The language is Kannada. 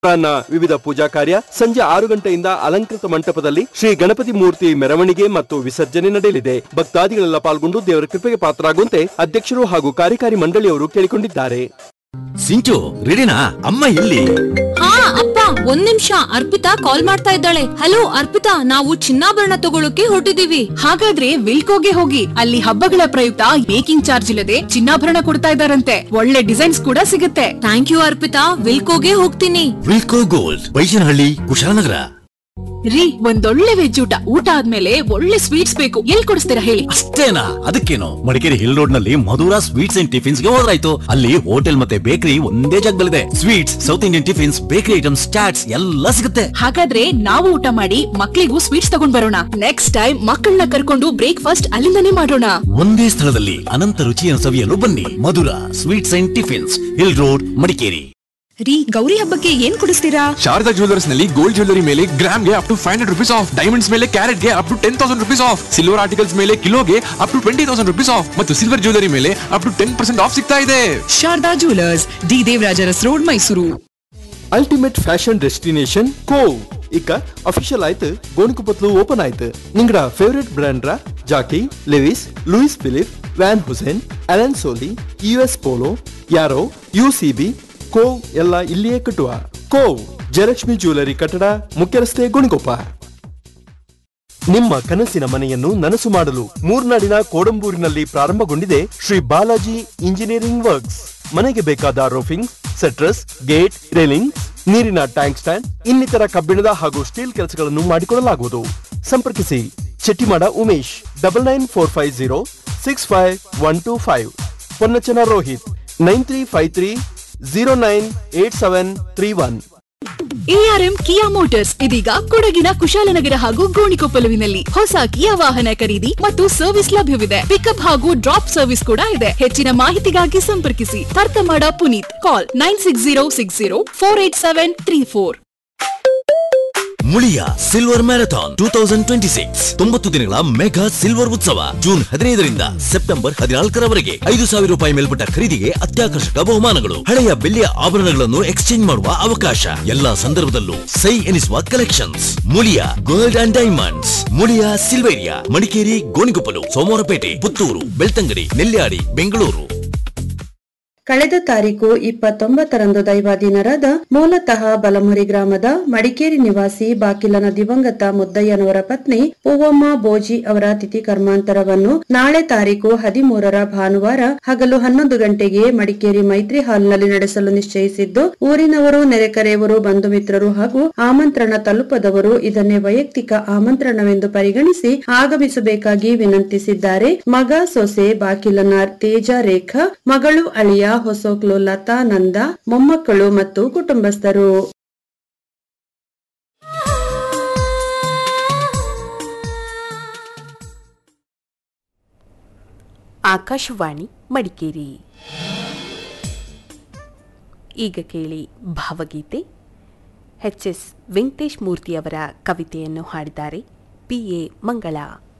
ಅಪರಾಹ್ನ ವಿವಿಧ ಪೂಜಾ ಕಾರ್ಯ ಸಂಜೆ ಆರು ಗಂಟೆಯಿಂದ ಅಲಂಕೃತ ಮಂಟಪದಲ್ಲಿ ಶ್ರೀ ಗಣಪತಿ ಮೂರ್ತಿ ಮೆರವಣಿಗೆ ಮತ್ತು ವಿಸರ್ಜನೆ ನಡೆಯಲಿದೆ ಭಕ್ತಾದಿಗಳೆಲ್ಲ ಪಾಲ್ಗೊಂಡು ದೇವರ ಕೃಪೆಗೆ ಪಾತ್ರರಾಗುವಂತೆ ಅಧ್ಯಕ್ಷರು ಹಾಗೂ ಕಾರ್ಯಕಾರಿ ಮಂಡಳಿಯವರು ಕೇಳಿಕೊಂಡಿದ್ದಾರೆ ಸಿಂಚು ರೆಡಿನಾ ಅಮ್ಮ ಇಲ್ಲಿ ಹಾ ಅಪ್ಪ ಒಂದ್ ನಿಮಿಷ ಅರ್ಪಿತಾ ಕಾಲ್ ಮಾಡ್ತಾ ಇದ್ದಾಳೆ ಹಲೋ ಅರ್ಪಿತಾ ನಾವು ಚಿನ್ನಾಭರಣ ತಗೊಳಕ್ಕೆ ಹೊರಟಿದೀವಿ ಹಾಗಾದ್ರೆ ವಿಲ್ಕೋಗೆ ಹೋಗಿ ಅಲ್ಲಿ ಹಬ್ಬಗಳ ಪ್ರಯುಕ್ತ ಮೇಕಿಂಗ್ ಚಾರ್ಜ್ ಇಲ್ಲದೆ ಚಿನ್ನಾಭರಣ ಕೊಡ್ತಾ ಇದಾರಂತೆ ಒಳ್ಳೆ ಡಿಸೈನ್ಸ್ ಕೂಡ ಸಿಗುತ್ತೆ ಥ್ಯಾಂಕ್ ಯು ಅರ್ಪಿತಾ ವಿಲ್ಕೋಗೆ ಹೋಗ್ತೀನಿ ವಿಲ್ಕೋ ಗೋಲ್ಡ್ ಬೈಶನಹಳ್ಳಿ ಕುಶಾಲನಗರ ರೀ ಒಂದೊಳ್ಳೆ ವೆಜ್ ಊಟ ಊಟ ಆದ್ಮೇಲೆ ಒಳ್ಳೆ ಸ್ವೀಟ್ಸ್ ಬೇಕು ಎಲ್ಲಿ ಕೊಡಿಸ್ತೀರಾ ಹೇಳಿ ಅಷ್ಟೇನಾ ಅದಕ್ಕೇನು ಮಡಿಕೇರಿ ಹಿಲ್ ರೋಡ್ ನಲ್ಲಿ ಮಧುರಾ ಸ್ವೀಟ್ಸ್ ಅಂಡ್ ಟಿಫಿನ್ಸ್ ಗೆ ಹೋದ್ರಾಯ್ತು ಅಲ್ಲಿ ಹೋಟೆಲ್ ಮತ್ತೆ ಬೇಕರಿ ಒಂದೇ ಜಾಗದಲ್ಲಿದೆ sweets south Indian tiffins bakery items chats ಎಲ್ಲ ಸಿಗುತ್ತೆ ಹಾಗಾದ್ರೆ ನಾವು ಊಟ ಮಾಡಿ ಮಕ್ಳಿಗೂ ಸ್ವೀಟ್ಸ್ ತಗೊಂಡ್ ಬರೋಣ ನೆಕ್ಸ್ಟ್ ಟೈಮ್ ಮಕ್ಕಳನ್ನ ಕರ್ಕೊಂಡು ಬ್ರೇಕ್ಫಾಸ್ಟ್ ಅಲ್ಲಿಂದನೇ ಮಾಡೋಣ ಒಂದೇ ಸ್ಥಳದಲ್ಲಿ ಅನಂತ ರುಚಿಯನ್ನು ಸವಿಯಲು ಬನ್ನಿ Madhura sweets and tiffins hill road Madikeri ರೀ ಗೌರಿ ಹಬ್ಬಕ್ಕೆ ಏನ್ ಕೊಡಿಸ್ತೀರಾ ಶಾರದಾ ಜುವೆಲ್ಲರ್ಸ್ ನಲ್ಲಿ ಗೋಲ್ಡ್ ಜ್ಯುವೆಲ್ಲರಿ ಮೇಲೆ ಗ್ರಾಮ್ಗೆ up to five hundred rupees off diamonds ಮೇಲೆ ಕ್ಯಾರೆಟ್ಗೆ up to ten thousand rupees off silver articles ಮೇಲೆ ಕಿಲೋಗೆ up to twenty thousand rupees off ಮತ್ತು ಸಿಲ್ವರ್ ಜ್ಯುವೆಲ್ಲರಿ ಮೇಲೆ up to ten percent off ಸಿಗ್ತಾ ಇದೆ ಶಾರದಾ ಜುವೆಲರ್ಸ್ ಡಿ ದೇವರಾಜರಸ್ road Mysuru ultimate fashion destination Cove ಇಕ್ಕ official ಆಯ್ತು ಗೋಣಿಕೊಪ್ಪತ್ಲು ಓಪನ್ ಆಯ್ತು ನಿಂಗಡ ಫೇವರೇಟ್ ಬ್ರ್ಯಾಂಡ್ರ Jockey Levi's Louis Philippe Van Heusen Allen Solly U S Polo Arrow U C B Cove ಎಲ್ಲ ಇಲ್ಲಿಯೇ ಕಟ್ಟುವ ಕೋವ್ ಜಯಲಕ್ಷ್ಮಿ ಜ್ಯುವೆಲರಿ ಕಟ್ಟಡ ಮುಖ್ಯ ರಸ್ತೆ ಗೋಣಿಕೊಪ್ಪ ನಿಮ್ಮ ಕನಸಿನ ಮನೆಯನ್ನು ನನಸು ಮಾಡಲು ಮೂರ್ನಾಡಿನ ಕೋಡಂಬೂರಿನಲ್ಲಿ ಪ್ರಾರಂಭಗೊಂಡಿದೆ ಶ್ರೀ ಬಾಲಾಜಿ ಇಂಜಿನಿಯರಿಂಗ್ ವರ್ಕ್ಸ್ ಮನೆಗೆ ಬೇಕಾದ ರೋಫಿಂಗ್ ಸೆಟ್ರಸ್ ಗೇಟ್ ರೇಲಿಂಗ್ ನೀರಿನ ಟ್ಯಾಂಕ್ ಸ್ಟ್ಯಾಂಡ್ ಇನ್ನಿತರ ಕಬ್ಬಿಣದ ಹಾಗೂ ಸ್ಟೀಲ್ ಕೆಲಸಗಳನ್ನು ಮಾಡಿಕೊಡಲಾಗುವುದು ಸಂಪರ್ಕಿಸಿ Chettimada Umesh double nine four five zero six five one two five Ponnachana Rohit nine three five three zero nine eight seven three one ARM Kia Motors ಇದೀಗ ಕೊಡಗಿನ ಕುಶಾಲನಗರ ಹಾಗೂ ಗೋಣಿಕೊಪ್ಪಲುವಿನಲ್ಲಿ ಹೊಸ ಕಿಯಾ ವಾಹನ ಖರೀದಿ ಮತ್ತು ಸರ್ವಿಸ್ ಲಭ್ಯವಿದೆ ಪಿಕಪ್ ಹಾಗೂ ಡ್ರಾಪ್ ಸರ್ವಿಸ್ ಕೂಡ ಇದೆ ಹೆಚ್ಚಿನ ಮಾಹಿತಿಗಾಗಿ ಸಂಪರ್ಕಿಸಿ Thartamada Puneeth call nine six zero six zero four eight seven three four Muliya silver marathon two thousand twenty six ತೊಂಬತ್ತು ದಿನಗಳ ಮೆಗಾ ಸಿಲ್ವರ್ ಉತ್ಸವ ಜೂನ್ ಹದಿನೈದರಿಂದ ಸೆಪ್ಟೆಂಬರ್ ಹದಿನಾಲ್ಕರವರೆಗೆ ಐದು ಸಾವಿರ ರೂಪಾಯಿ ಮೇಲ್ಪಟ್ಟ ಖರೀದಿಗೆ ಅತ್ಯಾಕರ್ಷಕ ಬಹುಮಾನಗಳು ಹಳೆಯ ಬೆಳ್ಳಿಯ ಆಭರಣಗಳನ್ನು ಎಕ್ಸ್ಚೇಂಜ್ ಮಾಡುವ ಅವಕಾಶ ಎಲ್ಲಾ ಸಂದರ್ಭದಲ್ಲೂ ಸೈ ಎನಿಸುವ collections Muliya gold and diamonds Muliya Silveria Madikeri Gonikoppal Somwarpet Puttur Belthangady Nelyadi Bengaluru ಕಳೆದ ತಾರೀಕು ಇಪ್ಪತ್ತೊಂಬತ್ತರಂದು ದೈವಾಧೀನರಾದ ಮೂಲತಃ ಬಲಮುರಿ ಗ್ರಾಮದ ಮಡಿಕೇರಿ ನಿವಾಸಿ ಬಾಕಿಲನ ದಿವಂಗತ ಮುದ್ದಯ್ಯನವರ ಪತ್ನಿ ಪೂವಮ್ಮ ಬೋಜಿ ಅವರ ತಿಥಿ ಕರ್ಮಾಂತರವನ್ನು ನಾಳೆ ತಾರೀಕು ಹದಿಮೂರರ ಭಾನುವಾರ ಹಗಲು ಹನ್ನೊಂದು ಗಂಟೆಗೆ ಮಡಿಕೇರಿ ಮೈತ್ರಿ ಹಾಲ್ನಲ್ಲಿ ನಡೆಸಲು ನಿಶ್ಚಯಿಸಿದ್ದು ಊರಿನವರು ನೆರೆಕರೆಯವರು ಬಂಧು ಮಿತ್ರರು ಹಾಗೂ ಆಮಂತ್ರಣ ತಲುಪದವರು ಇದನ್ನೇ ವೈಯಕ್ತಿಕ ಆಮಂತ್ರಣವೆಂದು ಪರಿಗಣಿಸಿ ಆಗಮಿಸಬೇಕಾಗಿ ವಿನಂತಿಸಿದ್ದಾರೆ ಮಗ ಸೊಸೆ ಬಾಕಿಲನ ತೇಜ ರೇಖಾ ಮಗಳು ಅಳಿಯ ಹೊಸೋಕ್ಲು ಲತಾ ನಂದ ಮೊಮ್ಮಕ್ಕಳು ಮತ್ತು ಕುಟುಂಬಸ್ಥರು ಆಕಾಶವಾಣಿ ಮಡಿಕೇರಿ ಈಗ ಕೇಳಿ ಭಾವಗೀತೆ ಎಚ್ ಎಸ್ ವೆಂಕಟೇಶ್ ಮೂರ್ತಿಯವರ ಕವಿತೆಯನ್ನು ಹಾಡಿದ್ದಾರೆ ಪಿ ಎ ಮಂಗಳ